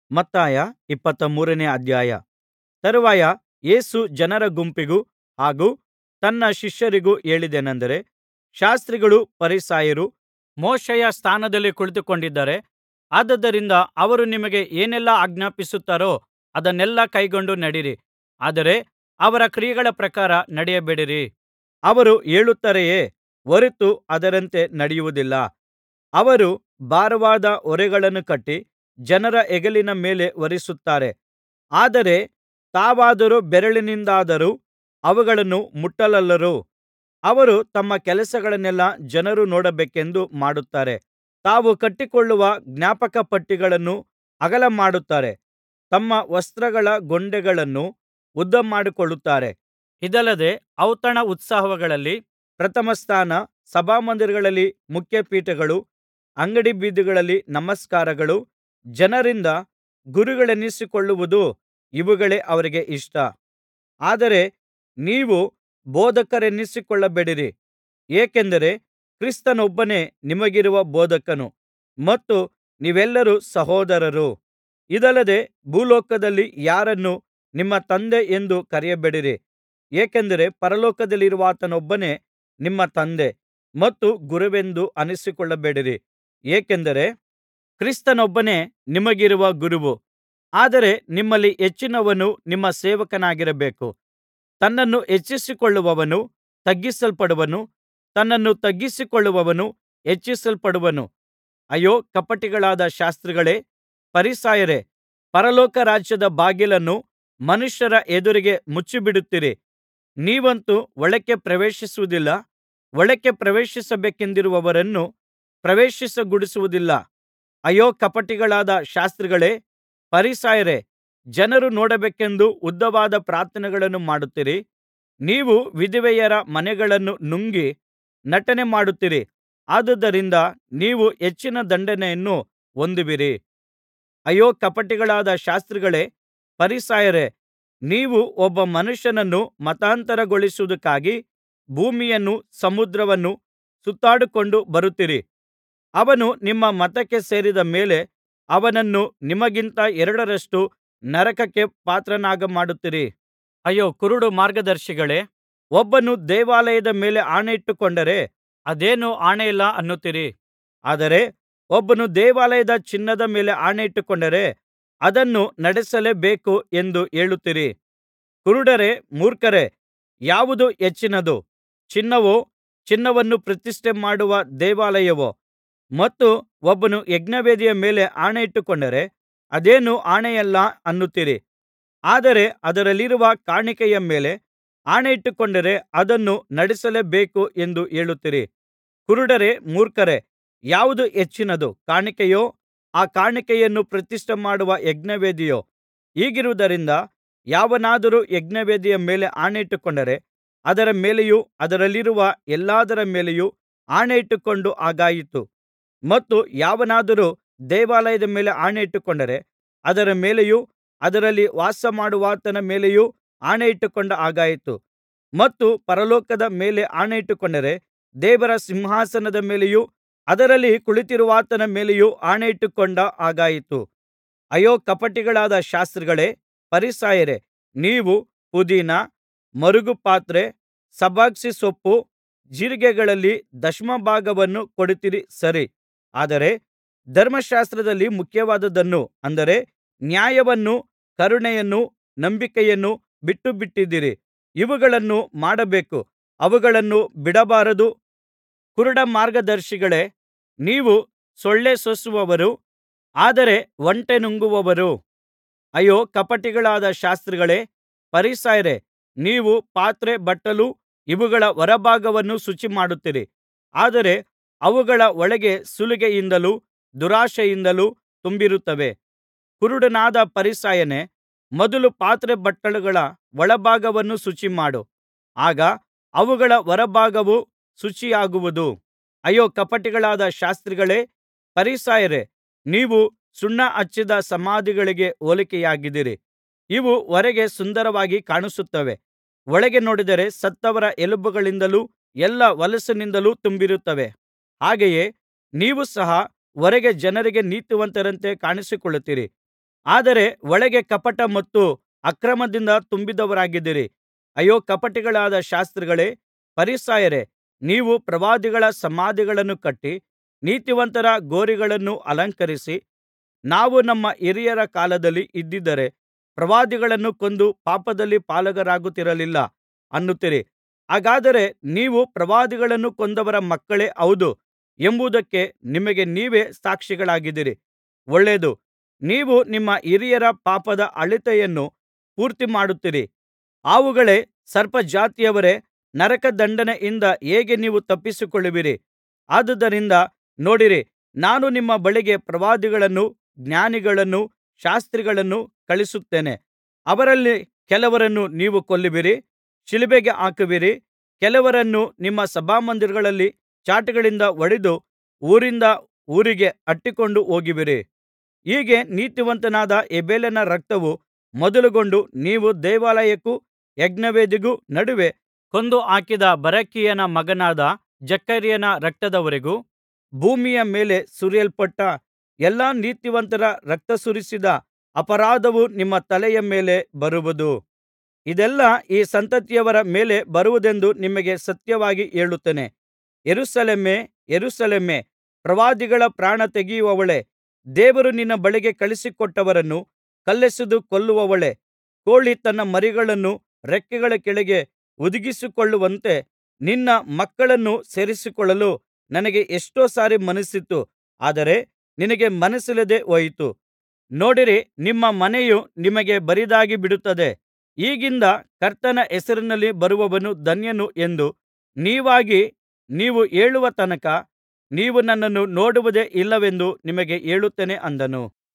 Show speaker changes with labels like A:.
A: ಮತ್ತಾಯ ಇಪ್ಪತ್ತ ಮೂರನೇ ಅಧ್ಯಾಯ ತರುವಾಯ ಯೇಸು ಜನರ ಗುಂಪಿಗೂ ಹಾಗೂ ತನ್ನ ಶಿಷ್ಯರಿಗೂ ಹೇಳಿದ್ದೇನಂದರೆ ಶಾಸ್ತ್ರಿಗಳೂ ಫರಿಸಾಯರೂ ಮೋಶೆಯ ಸ್ಥಾನದಲ್ಲಿ ಕುಳಿತುಕೊಂಡಿದ್ದಾರೆ ಆದುದರಿಂದ ಅವರು ನಿಮಗೆ ಏನೆಲ್ಲಾ ಆಜ್ಞಾಪಿಸುತ್ತಾರೋ ಅದನ್ನೆಲ್ಲಾ ಕೈಕೊಂಡು ನಡಿರಿ ಆದರೆ ಅವರ ಕ್ರಿಯೆಗಳ ಪ್ರಕಾರ ನಡೆಯಬೇಡಿರಿ ಅವರು ಹೇಳುತ್ತಾರೆಯೇ ಹೊರತು ಅದರಂತೆ ನಡೆಯುವುದಿಲ್ಲ ಅವರು ಭಾರವಾದ ಹೊರೆಗಳನ್ನು ಕಟ್ಟಿ ಜನರ ಹೆಗಲಿನ ಮೇಲೆ ಹೊರಿಸುತ್ತಾರೆ ಆದರೆ ತಾವಾದರೋ ಬೆರಳಿನಿಂದಲಾದರೂ ಅವುಗಳನ್ನು ಮುಟ್ಟಲೊಲ್ಲರು ಅವರು ತಮ್ಮ ಕೆಲಸಗಳನ್ನೆಲ್ಲಾ ಜನರು ನೋಡಬೇಕೆಂದು ಮಾಡುತ್ತಾರೆ ತಾವು ಕಟ್ಟಿಕೊಳ್ಳುವ ಜ್ಞಾಪಕಪಟ್ಟಿಗಳನ್ನು ಅಗಲಮಾಡುತ್ತಾರೆ ತಮ್ಮ ವಸ್ತ್ರಗಳ ಗೊಂಡೆಗಳನ್ನು ಉದ್ದಮಾಡಿಕೊಳ್ಳುತ್ತಾರೆ ಇದಲ್ಲದೆ ಔತಣ ಉತ್ಸವಗಳಲ್ಲಿ ಪ್ರಥಮಸ್ಥಾನ ಸಭಾಮಂದಿರಗಳಲ್ಲಿ ಮುಖ್ಯಪೀಠಗಳು ಅಂಗಡಿ ಬೀದಿಗಳಲ್ಲಿ ನಮಸ್ಕಾರಗಳು ಜನರಿಂದ ಗುರುಗಳೆನಿಸಿಕೊಳ್ಳುವುದು ಇವುಗಳೇ ಅವರಿಗೆ ಇಷ್ಟ ಆದರೆ ನೀವು ಬೋಧಕರೆನಿಸಿಕೊಳ್ಳಬೇಡಿರಿ ಏಕೆಂದರೆ ಕ್ರಿಸ್ತನೊಬ್ಬನೇ ನಿಮಗಿರುವ ಬೋಧಕನು ಮತ್ತು ನೀವೆಲ್ಲರೂ ಸಹೋದರರು ಇದಲ್ಲದೆ ಭೂಲೋಕದಲ್ಲಿ ಯಾರನ್ನೂ ನಿಮ್ಮ ತಂದೆ ಎಂದು ಕರೆಯಬೇಡಿರಿ ಏಕೆಂದರೆ ಪರಲೋಕದಲ್ಲಿರುವಾತನೊಬ್ಬನೇ ನಿಮ್ಮ ತಂದೆ ಮತ್ತು ಗುರುವೆಂದು ಅನ್ನಿಸಿಕೊಳ್ಳಬೇಡಿರಿ ಏಕೆಂದರೆ ಕ್ರಿಸ್ತನೊಬ್ಬನೇ ನಿಮಗಿರುವ ಗುರುವು ಆದರೆ ನಿಮ್ಮಲ್ಲಿ ಹೆಚ್ಚಿನವನು ನಿಮ್ಮ ಸೇವಕನಾಗಿರಬೇಕು ತನ್ನನ್ನು ಹೆಚ್ಚಿಸಿಕೊಳ್ಳುವವನು ತಗ್ಗಿಸಲ್ಪಡುವನು ತನ್ನನ್ನು ತಗ್ಗಿಸಿಕೊಳ್ಳುವವನು ಹೆಚ್ಚಿಸಲ್ಪಡುವನು ಅಯ್ಯೋ ಕಪಟಿಗಳಾದ ಶಾಸ್ತ್ರಿಗಳೇ ಫರಿಸಾಯರೇ ಪರಲೋಕ ರಾಜ್ಯದ ಬಾಗಿಲನ್ನು ಮನುಷ್ಯರ ಎದುರಿಗೆ ಮುಚ್ಚಿಬಿಡುತ್ತೀರಿ ನೀವಂತೂ ಒಳಕ್ಕೆ ಪ್ರವೇಶಿಸುವುದಿಲ್ಲ ಒಳಕ್ಕೆ ಪ್ರವೇಶಿಸಬೇಕೆಂದಿರುವವರನ್ನು ಪ್ರವೇಶಿಸಗೊಡಿಸುವುದಿಲ್ಲ ಅಯ್ಯೋ ಕಪಟಿಗಳಾದ ಶಾಸ್ತ್ರಿಗಳೇ ಫರಿಸಾಯರೇ ಜನರು ನೋಡಬೇಕೆಂದು ಉದ್ದವಾದ ಪ್ರಾರ್ಥನೆಗಳನ್ನು ಮಾಡುತ್ತೀರಿ ನೀವು ವಿಧವೆಯರ ಮನೆಗಳನ್ನು ನುಂಗಿ ನಟನೆ ಮಾಡುತ್ತೀರಿ ಆದುದರಿಂದ ನೀವು ಹೆಚ್ಚಿನ ದಂಡನೆಯನ್ನು ಹೊಂದುವಿರಿ ಅಯ್ಯೋ ಕಪಟಿಗಳಾದ ಶಾಸ್ತ್ರಿಗಳೇ ಫರಿಸಾಯರೇ ನೀವು ಒಬ್ಬ ಮನುಷ್ಯನನ್ನು ಮತಾಂತರಗೊಳಿಸುವುದಕ್ಕಾಗಿ ಭೂಮಿಯನ್ನೂ ಸಮುದ್ರವನ್ನೂ ಸುತ್ತಾಡಿಕೊಂಡು ಬರುತ್ತೀರಿ ಅವನು ನಿಮ್ಮ ಮತಕ್ಕೆ ಸೇರಿದ ಮೇಲೆ ಅವನನ್ನು ನಿಮಗಿಂತ ಎರಡರಷ್ಟು ನರಕಕ್ಕೆ ಪಾತ್ರನಾಗಮಾಡುತ್ತೀರಿ ಅಯ್ಯೋ ಕುರುಡು ಮಾರ್ಗದರ್ಶಿಗಳೇ ಒಬ್ಬನು ದೇವಾಲಯದ ಮೇಲೆ ಆಣೆಯಿಟ್ಟುಕೊಂಡರೆ ಅದೇನು ಆಣೆಯಲ್ಲ ಅನ್ನುತ್ತೀರಿ ಆದರೆ ಒಬ್ಬನು ದೇವಾಲಯದ ಚಿನ್ನದ ಮೇಲೆ ಆಣೆಯಿಟ್ಟುಕೊಂಡರೆ ಅದನ್ನು ನಡೆಸಲೇಬೇಕು ಎಂದು ಹೇಳುತ್ತೀರಿ ಕುರುಡರೇ ಮೂರ್ಖರೇ ಯಾವುದು ಹೆಚ್ಚಿನದು ಚಿನ್ನವೋ ಚಿನ್ನವನ್ನು ಪ್ರತಿಷ್ಠೆ ಮಾಡುವ ದೇವಾಲಯವೋ ಮತ್ತು ಒಬ್ಬನು ಯಜ್ಞವೇದಿಯ ಮೇಲೆ ಆಣೆಯಿಟ್ಟುಕೊಂಡರೆ ಅದೇನು ಆಣೆಯಲ್ಲ ಅನ್ನುತ್ತೀರಿ ಆದರೆ ಅದರಲ್ಲಿರುವ ಕಾಣಿಕೆಯ ಮೇಲೆ ಆಣೆಯಿಟ್ಟುಕೊಂಡರೆ ಅದನ್ನು ನಡೆಸಲೇಬೇಕು ಎಂದು ಹೇಳುತ್ತೀರಿ ಕುರುಡರೇ ಮೂರ್ಖರೇ ಯಾವುದು ಹೆಚ್ಚಿನದು ಕಾಣಿಕೆಯೋ ಆ ಕಾಣಿಕೆಯನ್ನು ಪ್ರತಿಷ್ಠೆ ಮಾಡುವ ಯಜ್ಞವೇದಿಯೋ ಹೀಗಿರುವುದರಿಂದ ಯಾವನಾದರೂ ಯಜ್ಞವೇದಿಯ ಮೇಲೆ ಆಣೆಯಿಟ್ಟುಕೊಂಡರೆ ಅದರ ಮೇಲೆಯೂ ಅದರಲ್ಲಿರುವ ಎಲ್ಲದರ ಮೇಲೆಯೂ ಆಣೆಯಿಟ್ಟುಕೊಂಡ ಹಾಗಾಯಿತು ಮತ್ತು ಯಾವನಾದರೂ ದೇವಾಲಯದ ಮೇಲೆ ಆಣೆಯಿಟ್ಟುಕೊಂಡರೆ ಅದರ ಮೇಲೆಯೂ ಅದರಲ್ಲಿ ವಾಸಮಾಡುವಾತನ ಮೇಲೆಯೂ ಆಣೆಯಿಟ್ಟುಕೊಂಡ ಹಾಗಾಯಿತು ಮತ್ತು ಪರಲೋಕದ ಮೇಲೆ ಆಣೆಯಿಟ್ಟುಕೊಂಡರೆ ದೇವರ ಸಿಂಹಾಸನದ ಮೇಲೆಯೂ ಅದರಲ್ಲಿ ಕುಳಿತಿರುವಾತನ ಮೇಲೆಯೂ ಆಣೆಯಿಟ್ಟುಕೊಂಡ ಹಾಗಾಯಿತು ಅಯ್ಯೋ ಕಪಟಿಗಳಾದ ಶಾಸ್ತ್ರಿಗಳೇ ಫರಿಸಾಯರೇ ನೀವು ಪುದೀನ ಮರುಗಪಾತ್ರೆ ಸಬಸಿಗೆಸೊಪ್ಪು ಜೀರಿಗೆಗಳಲ್ಲಿ ದಶಮಭಾಗವನ್ನು ಕೊಡುತ್ತೀರಿ ಸರಿ ಆದರೆ ಧರ್ಮಶಾಸ್ತ್ರದಲ್ಲಿ ಮುಖ್ಯವಾದುದನ್ನು ಅಂದರೆ ನ್ಯಾಯವನ್ನೂ ಕರುಣೆಯನ್ನೂ ನಂಬಿಕೆಯನ್ನೂ ಬಿಟ್ಟುಬಿಟ್ಟಿದ್ದೀರಿ ಇವುಗಳನ್ನು ಮಾಡಬೇಕು ಅವುಗಳನ್ನು ಬಿಡಬಾರದು ಕುರುಡ ಮಾರ್ಗದರ್ಶಿಗಳೇ ನೀವು ಸೊಳ್ಳೆ ಸೋಸುವವರು ಆದರೆ ಒಂಟೆ ನುಂಗುವವರು ಅಯ್ಯೋ ಕಪಟಿಗಳಾದ ಶಾಸ್ತ್ರಿಗಳೇ ಫರಿಸಾಯರೇ ನೀವು ಪಾತ್ರೆ ಬಟ್ಟಲು ಇವುಗಳ ಹೊರಭಾಗವನ್ನು ಶುಚಿಮಾಡುತ್ತೀರಿ ಆದರೆ ಅವುಗಳ ಒಳಗೆ ಸುಲಿಗೆಯಿಂದಲೂ ದುರಾಶೆಯಿಂದಲೂ ತುಂಬಿರುತ್ತವೆ ಕುರುಡನಾದ ಫರಿಸಾಯನೇ ಮೊದಲು ಪಾತ್ರೆ ಬಟ್ಟಲುಗಳ ಒಳಭಾಗವನ್ನು ಶುಚಿಮಾಡು ಆಗ ಅವುಗಳ ಹೊರಭಾಗವೂ ಶುಚಿಯಾಗುವುದು ಅಯ್ಯೋ ಕಪಟಿಗಳಾದ ಶಾಸ್ತ್ರಿಗಳೇ ಫರಿಸಾಯರೇ ನೀವು ಸುಣ್ಣ ಹಚ್ಚಿದ ಸಮಾಧಿಗಳಿಗೆ ಹೋಲಿಕೆಯಾಗಿದ್ದೀರಿ ಇವು ಹೊರಗೆ ಸುಂದರವಾಗಿ ಕಾಣಿಸುತ್ತವೆ ಒಳಗೆ ನೋಡಿದರೆ ಸತ್ತವರ ಎಲುಬುಗಳಿಂದಲೂ ಎಲ್ಲಾ ಹೊಲಸಿನಿಂದಲೂ ತುಂಬಿರುತ್ತವೆ ಹಾಗೆಯೇ ನೀವು ಸಹ ಹೊರಗೆ ಜನರಿಗೆ ನೀತಿವಂತರಂತೆ ಕಾಣಿಸಿಕೊಳ್ಳುತ್ತೀರಿ ಆದರೆ ಒಳಗೆ ಕಪಟ ಮತ್ತು ಅಕ್ರಮದಿಂದ ತುಂಬಿದವರಾಗಿದ್ದೀರಿ ಅಯ್ಯೋ ಕಪಟಿಗಳಾದ ಶಾಸ್ತ್ರಿಗಳೇ ಫರಿಸಾಯರೇ ನೀವು ಪ್ರವಾದಿಗಳ ಸಮಾಧಿಗಳನ್ನು ಕಟ್ಟಿ ನೀತಿವಂತರ ಗೋರಿಗಳನ್ನು ಅಲಂಕರಿಸಿ ನಾವು ನಮ್ಮ ಹಿರಿಯರ ಕಾಲದಲ್ಲಿ ಇದ್ದಿದ್ದರೆ ಪ್ರವಾದಿಗಳನ್ನು ಕೊಂದು ಪಾಪದಲ್ಲಿ ಪಾಲುಗಾರರಾಗುತ್ತಿರಲಿಲ್ಲ ಅನ್ನುತ್ತೀರಿ ಹಾಗಾದರೆ ನೀವು ಪ್ರವಾದಿಗಳನ್ನು ಕೊಂದವರ ಮಕ್ಕಳೇ ಹೌದು ಎಂಬುದಕ್ಕೆ ನಿಮಗೆ ನೀವೇ ಸಾಕ್ಷಿಗಳಾಗಿದ್ದೀರಿ ಒಳ್ಳೆಯದು ನೀವು ನಿಮ್ಮ ಹಿರಿಯರ ಪಾಪದ ಅಳತೆಯನ್ನು ಪೂರ್ತಿಮಾಡುತ್ತೀರಿ ಹಾವುಗಳೇ ಸರ್ಪಜಾತಿಯವರೇ ನರಕದಂಡನೆಯಿಂದ ಹೇಗೆ ನೀವು ತಪ್ಪಿಸಿಕೊಳ್ಳುವಿರಿ ಆದುದರಿಂದ ನೋಡಿರಿ ನಾನು ನಿಮ್ಮ ಬಳಿಗೆ ಪ್ರವಾದಿಗಳನ್ನೂ ಜ್ಞಾನಿಗಳನ್ನೂ ಶಾಸ್ತ್ರಿಗಳನ್ನೂ ಕಳುಹಿಸುತ್ತೇನೆ ಅವರಲ್ಲಿ ಕೆಲವರನ್ನು ನೀವು ಕೊಲ್ಲುವಿರಿ ಶಿಲುಬೆಗೆ ಹಾಕುವಿರಿ ಕೆಲವರನ್ನು ನಿಮ್ಮ ಸಭಾಮಂದಿರಗಳಲ್ಲಿ ಚಾಟಿಗಳಿಂದ ಹೊಡೆದು ಊರಿಂದ ಊರಿಗೆ ಅಟ್ಟಿಕೊಂಡು ಹೋಗುವಿರಿ ಹೀಗೆ ನೀತಿವಂತನಾದ ಹೇಬೆಲನ ರಕ್ತವು ಮೊದಲುಗೊಂಡು ನೀವು ದೇವಾಲಯಕ್ಕೂ ಯಜ್ಞವೇದಿಗೂ ನಡುವೆ ಕೊಂದು ಹಾಕಿದ ಬರಕೀಯನ ಮಗನಾದ ಜಕರ್ಯನ ರಕ್ತದವರೆಗೂ ಭೂಮಿಯ ಮೇಲೆ ಸುರಿಸಲ್ಪಟ್ಟ ಎಲ್ಲಾ ನೀತಿವಂತರ ರಕ್ತಸುರಿಸಿದ ಅಪರಾಧವು ನಿಮ್ಮ ತಲೆಯ ಮೇಲೆ ಬರುವುದು ಇದೆಲ್ಲಾ ಈ ಸಂತತಿಯವರ ಮೇಲೆ ಬರುವುದೆಂದು ನಿಮಗೆ ಸತ್ಯವಾಗಿ ಹೇಳುತ್ತೇನೆ ಯೆರೂಸಲೇಮೇ ಯೆರೂಸಲೇಮೇ ಪ್ರವಾದಿಗಳ ಪ್ರಾಣ ತೆಗೆಯುವವಳೇ ದೇವರು ನಿನ್ನ ಬಳಿಗೆ ಕಳುಹಿಸಿಕೊಟ್ಟವರನ್ನು ಕಲ್ಲೆಸೆದು ಕೊಲ್ಲುವವಳೇ ಕೋಳಿ ತನ್ನ ಮರಿಗಳನ್ನು ರೆಕ್ಕೆಗಳ ಕೆಳಗೆ ಹುದುಗಿಸಿಕೊಳ್ಳುವಂತೆ ನಿನ್ನ ಮಕ್ಕಳನ್ನು ಸೇರಿಸಿಕೊಳ್ಳಲು ನನಗೆ ಎಷ್ಟೋ ಸಾರಿ ಮನಸ್ಸಿತ್ತು ಆದರೆ ನಿನಗೆ ಮನಸ್ಸಿಲ್ಲದೆ ಹೋಯಿತು ನೋಡಿರಿ ನಿಮ್ಮ ಮನೆಯು ನಿಮಗೆ ಬರಿದಾಗಿ ಬಿಡುತ್ತದೆ ಈಗಿಂದ ಕರ್ತನ ಹೆಸರಿನಲ್ಲಿ ಬರುವವನು ಧನ್ಯನು ಎಂದು ನೀವಾಗಿ ನೀವು ಹೇಳುವ ತನಕ ನೀವು ನನ್ನನ್ನು ನೋಡುವುದೇ ಇಲ್ಲವೆಂದು ನಿಮಗೆ ಹೇಳುತ್ತೇನೆ ಅಂದನು